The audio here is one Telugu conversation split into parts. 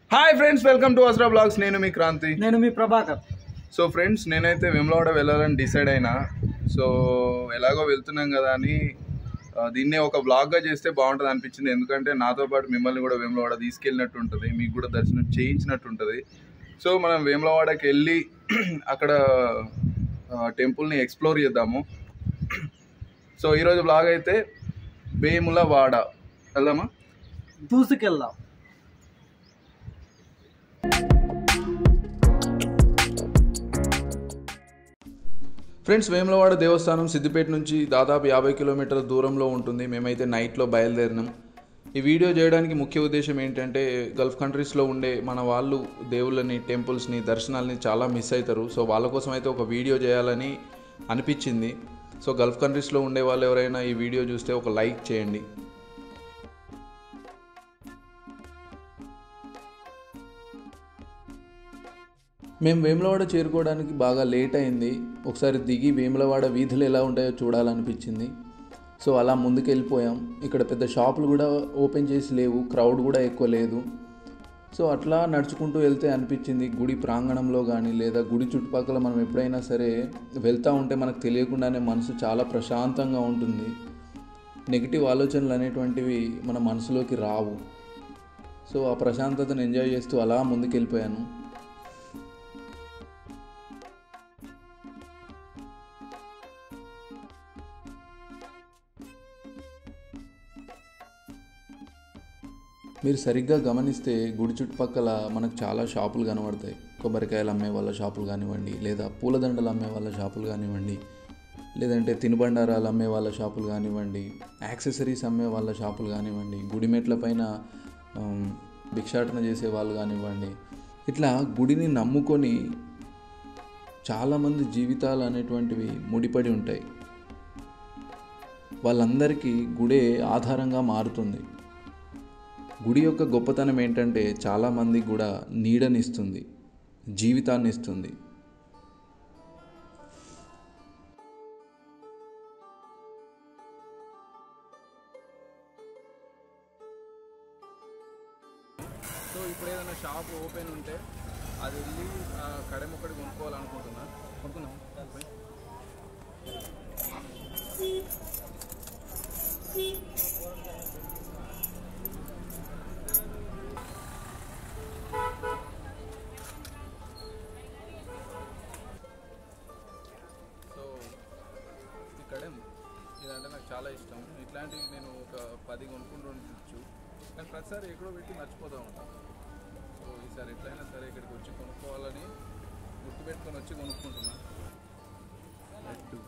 Hi friends welcome to Asra blogs నేను మీ క్రాంతి నేను మీ ప్రభాకర్ సో ఫ్రెండ్స్ నేనైతే వెమ్లవాడ వెళ్ళాలని డిసైడ్ అయినా సో ఎలాగో వెళ్తున్నాం కదా అని ఆ, దీన్నే ఒక బ్లాగ్గా చేస్తే బాగుంటుంది అనిపించింది ఎందుకంటే నాతో పాటు మిమ్మల్ని కూడా వేములవాడ తీసుకెళ్ళినట్టు ఉంటుంది మీకు కూడా దర్శనం చేయించినట్టు ఉంటుంది సో మనం వేములవాడకి వెళ్ళి అక్కడ ఆ, టెంపుల్ని ఎక్స్ప్లోర్ చేద్దాము సో ఈరోజు బ్లాగ్ అయితే వేములవాడ వెళ్దామా దూసుకెళ్దాం ఫ్రెండ్స్ వేములవాడ దేవస్థానం సిద్దిపేట నుంచి దాదాపు యాభై కిలోమీటర్ల దూరంలో ఉంటుంది మేమైతే నైట్లో బయలుదేరినాం ఈ వీడియో చేయడానికి ముఖ్య ఉద్దేశం ఏంటంటే గల్ఫ్ కంట్రీస్లో ఉండే మన వాళ్ళు దేవుళ్ళని టెంపుల్స్ని దర్శనాల్ని చాలా మిస్ అవుతారు సో వాళ్ళ కోసం అయితే ఒక వీడియో చేయాలని అనిపించింది సో గల్ఫ్ కంట్రీస్లో ఉండే వాళ్ళు ఎవరైనా ఈ వీడియో చూస్తే ఒక లైక్ చేయండి మేము వేములవాడ చేరుకోవడానికి బాగా లేట్ అయింది ఒకసారి దిగి వేములవాడ వీధులు ఎలా ఉంటాయో చూడాలనిపించింది సో అలా ముందుకు వెళ్ళిపోయాం ఇక్కడ పెద్ద షాపులు కూడా ఓపెన్ చేసి లేవు క్రౌడ్ కూడా ఎక్కువ లేదు సో అట్లా నడుచుకుంటూ వెళ్తే అనిపించింది గుడి ప్రాంగణంలో కానీ లేదా గుడి చుట్టుపక్కల మనం ఎప్పుడైనా సరే వెళ్తూ ఉంటే మనకు తెలియకుండానే మనసు చాలా ప్రశాంతంగా ఉంటుంది నెగిటివ్ ఆలోచనలు అనేటువంటివి మన మనసులోకి రావు సో ఆ ప్రశాంతతను ఎంజాయ్ చేస్తూ అలా ముందుకెళ్ళిపోయాను మీరు సరిగ్గా గమనిస్తే గుడి చుట్టుపక్కల మనకు చాలా షాపులు కనబడతాయి కొబ్బరికాయలు అమ్మే వాళ్ళ షాపులు కానివ్వండి లేదా పూలదండలు అమ్మే వాళ్ళ షాపులు కానివ్వండి లేదంటే తినుబండారాలు అమ్మే వాళ్ళ షాపులు కానివ్వండి యాక్సెసరీస్ అమ్మే వాళ్ళ షాపులు కానివ్వండి గుడి మెట్ల పైన ఆమ్, భిక్షాటన చేసే వాళ్ళు కానివ్వండి ఇట్లా గుడిని నమ్ముకొని చాలామంది జీవితాలు అనేటువంటివి ముడిపడి ఉంటాయి వాళ్ళందరికీ గుడే ఆధారంగా మారుతుంది గుడి యొక్క గొప్పతనం ఏంటంటే చాలామంది కూడా నీడనిస్తుంది జీవితాన్ని ఇస్తుంది సో ఇప్పుడు ఏదైనా షాప్ ఓపెన్ ఉంటే అది వెళ్ళి కడెం ఒకటి కొనుక్కోవాలనుకుంటున్నా కొనుక్కుందాం సో ఇక్కడ ఇదంటే నాకు చాలా ఇష్టం ఇట్లాంటివి నేను ఒక పది కొనుక్కుంటూ ఉండొచ్చు కానీ ప్రతిసారి ఎక్కడో పెట్టి మర్చిపోతూ ఉంటాను సో ఈసారి ఎట్లయినా సరే ఇక్కడికి వచ్చి కొనుక్కోవాలని గుర్తుపెట్టుకొని వచ్చి కొనుక్కుంటున్నా లడ్డు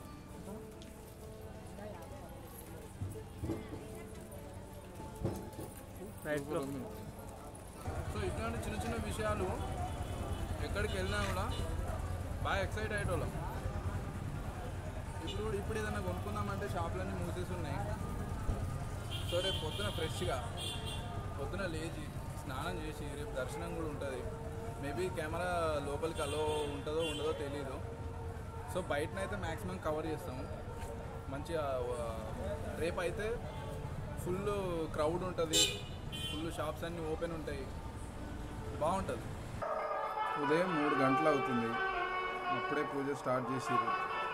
సూపర్ ఉంది. సో ఇట్లాంటి చిన్న చిన్న విషయాలు ఎక్కడికి వెళ్ళినా కూడా బాగా ఎక్సైట్ అయ్యేటోళ్ళం ఇప్పుడు ఇప్పుడు ఏదైనా కొనుక్కుందామంటే షాపులన్నీ మూసేసి ఉన్నాయి సో రేపు పొద్దున ఫ్రెష్గా పొద్దున లేచి స్నానం చేసి రేపు దర్శనం కూడా ఉంటుంది మేబీ కెమెరా లోపలికి అలో ఉంటుందో ఉండదో తెలీదు సో బయటనైతే మ్యాక్సిమం కవర్ చేస్తాము మంచిగా ఆ, రేపు అయితే ఫుల్ క్రౌడ్ ఉంటుంది ఫుల్ షాప్స్ అన్నీ ఓపెన్ ఉంటాయి బాగుంటుంది ఉదయం మూడు గంటలు అవుతుంది అప్పుడే పూజ స్టార్ట్ చేసిరు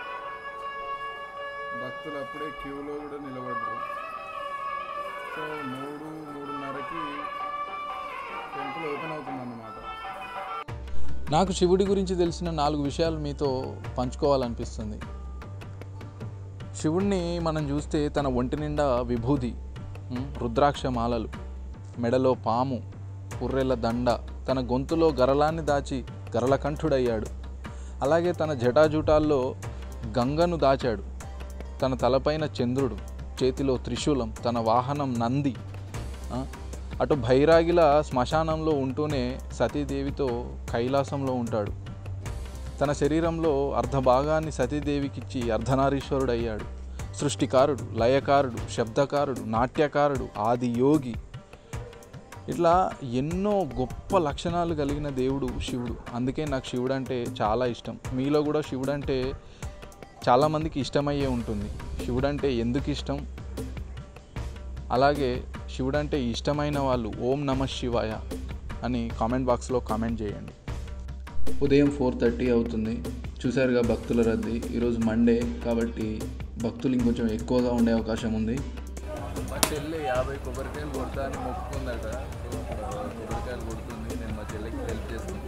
భక్తులు అప్పుడే క్యూలో కూడా నిలబడ్డారు సో మూడు మూడున్నరకి టెంపుల్ ఓపెన్ అవుతుంది అన్నమాట నాకు శివుడి గురించి తెలిసిన నాలుగు విషయాలు మీతో పంచుకోవాలనిపిస్తుంది శివుణ్ణి మనం చూస్తే తన ఒంటి నిండా విభూది ఉమ్, రుద్రాక్ష మాలలు మెడలో పాము పుర్రెల దండ తన గొంతులో గరళాన్ని దాచి గరళకంఠుడయ్యాడు అలాగే తన జటాజూటాల్లో గంగను దాచాడు తన తలపైన చంద్రుడు చేతిలో త్రిశూలం తన వాహనం నంది ఆ, అటు భైరాగిల శ్మశానంలో ఉంటూనే సతీదేవితో కైలాసంలో ఉంటాడు తన శరీరంలో అర్ధ భాగాన్ని సతీదేవికిచ్చి అర్ధనారీశ్వరుడు అయ్యాడు సృష్టికారుడు లయకారుడు శబ్దకారుడు నాట్యకారుడు ఆది యోగి ఇట్లా ఎన్నో గొప్ప లక్షణాలు కలిగిన దేవుడు శివుడు అందుకే నాకు శివుడు అంటే చాలా ఇష్టం మీలో కూడా శివుడు అంటే చాలామందికి ఇష్టమయ్యే ఉంటుంది శివుడు అంటే ఎందుకు ఇష్టం అలాగే శివుడు అంటే ఇష్టమైన వాళ్ళు ఓం నమ శివాయ అని కామెంట్ బాక్స్లో కామెంట్ చేయండి ఉదయం ఫోర్ థర్టీ అవుతుంది చూసారుగా భక్తుల రద్దీ ఈరోజు మండే కాబట్టి భక్తులు ఇంకొంచెం ఎక్కువగా ఉండే అవకాశం ఉంది మా చెల్లి యాభై కొబ్బరికాయలు కొడతా అని మొక్కుకుందట సో కొబ్బరికాయలు కొడుతుంది నేను మా చెల్లికి హెల్ప్ చేస్తుంది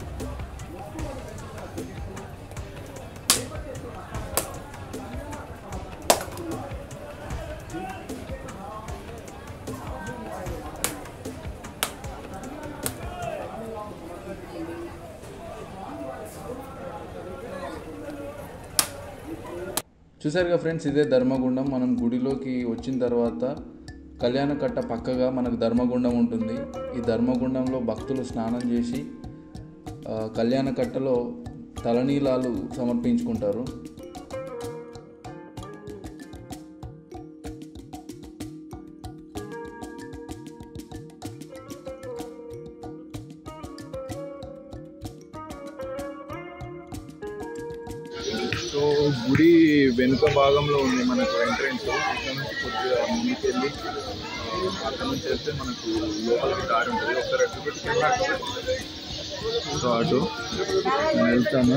చూసారుగా ఫ్రెండ్స్ ఇదే ధర్మగుండం మనం గుడిలోకి వచ్చిన తర్వాత కళ్యాణకట్ట పక్కగా మనకు ధర్మగుండం ఉంటుంది ఈ ధర్మగుండంలో భక్తులు స్నానం చేసి ఆ, కళ్యాణకట్టలో తలనీలాలు సమర్పించుకుంటారు సో గుడి వెనుక భాగంలో ఉంది మనకు ఎంట్రెన్స్ ఇక్కడ నుంచి కొద్దిగా ముందుకెళ్ళి ఆ, అక్కడ నుంచి వెళ్తే మనకు లోపలికి దారి ఉంటుంది ఒకసారి అటు పెట్టి కెమెరా అటు పెట్టు. సో అటు నేను వెళ్తాను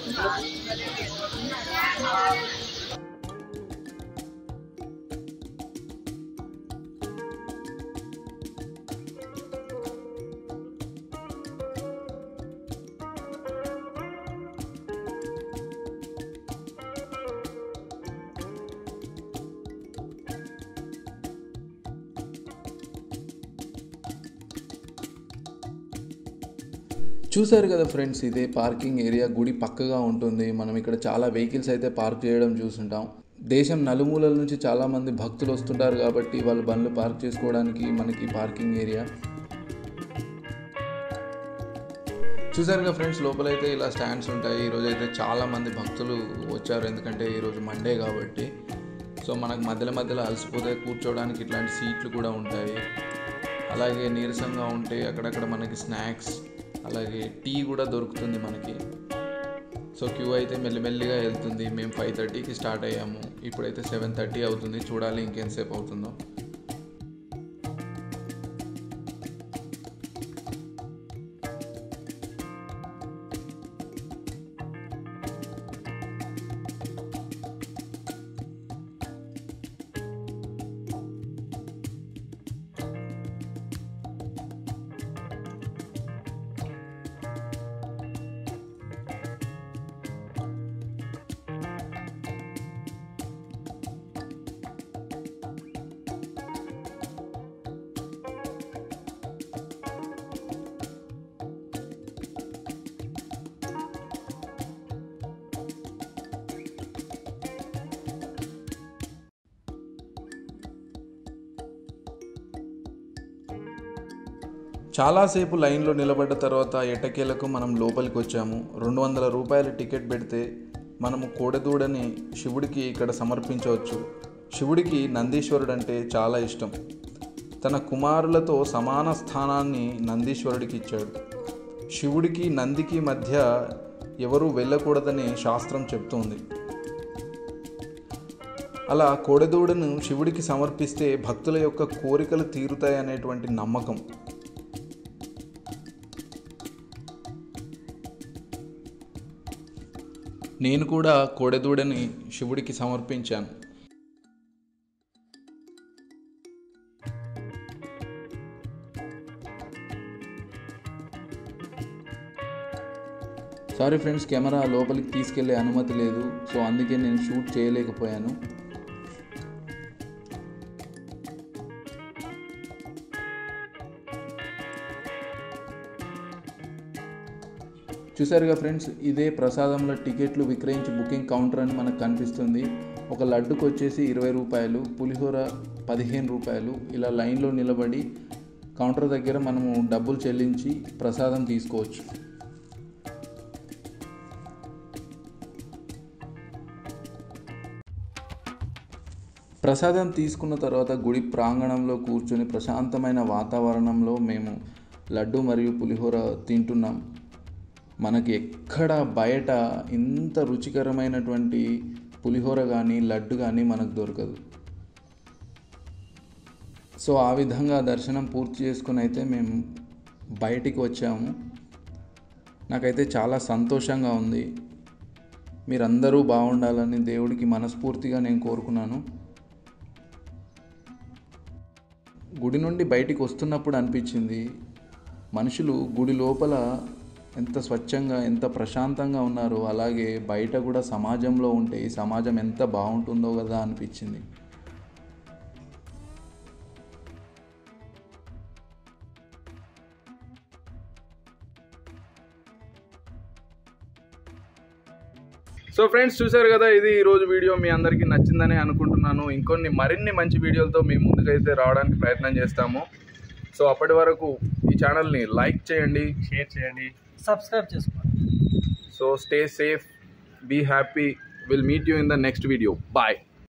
చూసారు కదా ఫ్రెండ్స్ ఇదే పార్కింగ్ ఏరియా గుడి పక్కగా ఉంటుంది మనం ఇక్కడ చాలా వెహికల్స్ అయితే పార్క్ చేయడం చూస్తుంటాం దేశం నలుమూలల నుంచి చాలామంది భక్తులు వస్తుంటారు కాబట్టి వాళ్ళు బండ్లు పార్క్ చేసుకోవడానికి మనకి పార్కింగ్ ఏరియా చూసారుగా ఫ్రెండ్స్ లోపలైతే ఇలా స్టాండ్స్ ఉంటాయి ఈరోజు అయితే చాలామంది భక్తులు వచ్చారు ఎందుకంటే ఈరోజు మండే కాబట్టి సో మనకు మధ్యలో మధ్యలో అలసిపోతే కూర్చోవడానికి ఇట్లాంటి సీట్లు కూడా ఉంటాయి అలాగే నీరసంగా ఉంటే అక్కడక్కడ మనకి స్నాక్స్ అలాగే టీ కూడా దొరుకుతుంది మనకి సో క్యూ అయితే మెల్లిమెల్లిగా వెళ్తుంది మేము ఫైవ్ థర్టీకి స్టార్ట్ అయ్యాము ఇప్పుడైతే సెవెన్ థర్టీ అవుతుంది చూడాలి ఇంకెంతసేపు అవుతుందో చాలాసేపు లైన్లో నిలబడ్డ తర్వాత ఎటకేలకు మనం లోపలికి వచ్చాము రెండు వందల రూపాయల టికెట్ పెడితే మనము కోడెదూడని శివుడికి ఇక్కడ సమర్పించవచ్చు శివుడికి నందీశ్వరుడు అంటే చాలా ఇష్టం తన కుమారులతో సమాన స్థానాన్ని నందీశ్వరుడికి ఇచ్చాడు శివుడికి నందికి మధ్య ఎవరూ వెళ్ళకూడదని శాస్త్రం చెప్తోంది అలా కోడెదూడను శివుడికి సమర్పిస్తే భక్తుల యొక్క కోరికలు తీరుతాయనేటువంటి నమ్మకం నేను కూడా కోడెదూడని శివుడికి సమర్పించాను సారీ ఫ్రెండ్స్ కెమెరా లోపలికి తీసుకెళ్లే అనుమతి లేదు సో అందుకే నేను షూట్ చేయలేకపోయాను చూసారుగా ఫ్రెండ్స్ ఇదే ప్రసాదంలో టికెట్లు విక్రయించి బుకింగ్ కౌంటర్ అని మనకు కనిపిస్తుంది ఒక లడ్డుకు వచ్చేసి ఇరవై రూపాయలు పులిహోర పదిహేను రూపాయలు ఇలా లైన్లో నిలబడి కౌంటర్ దగ్గర మనము డబ్బులు చెల్లించి ప్రసాదం తీసుకోవచ్చు ప్రసాదం తీసుకున్న తర్వాత గుడి ప్రాంగణంలో కూర్చొని ప్రశాంతమైన వాతావరణంలో మేము లడ్డు మరియు పులిహోర తింటున్నాం మనకి ఎక్కడ బయట ఇంత రుచికరమైనటువంటి పులిహోర కానీ లడ్డు కానీ మనకు దొరకదు సో ఆ విధంగా దర్శనం పూర్తి చేసుకుని అయితే మేము బయటికి వచ్చాము నాకైతే చాలా సంతోషంగా ఉంది మీరందరూ బాగుండాలని దేవుడికి మనస్ఫూర్తిగా నేను కోరుకున్నాను గుడి నుండి బయటికి వస్తున్నప్పుడు అనిపించింది మనుషులు గుడి లోపల ఎంత స్వచ్ఛంగా ఎంత ప్రశాంతంగా ఉన్నారో అలాగే బయట కూడా సమాజంలో ఉంటే ఈ సమాజం ఎంత బాగుంటుందో కదా అనిపించింది సో ఫ్రెండ్స్ చూశారు కదా ఇది ఈ రోజు వీడియో మీ అందరికీ నచ్చిందని అనుకుంటున్నాను ఇంకొన్ని మరిన్ని మంచి వీడియోలతో మీ ముందుకైతే రావడానికి ప్రయత్నం చేస్తాము సో అప్పటి వరకు ఈ ఛానల్ని లైక్ చేయండి షేర్ చేయండి సబ్స్క్రైబ్ చేసుకోండి so stay safe be happy will meet you in the next video bye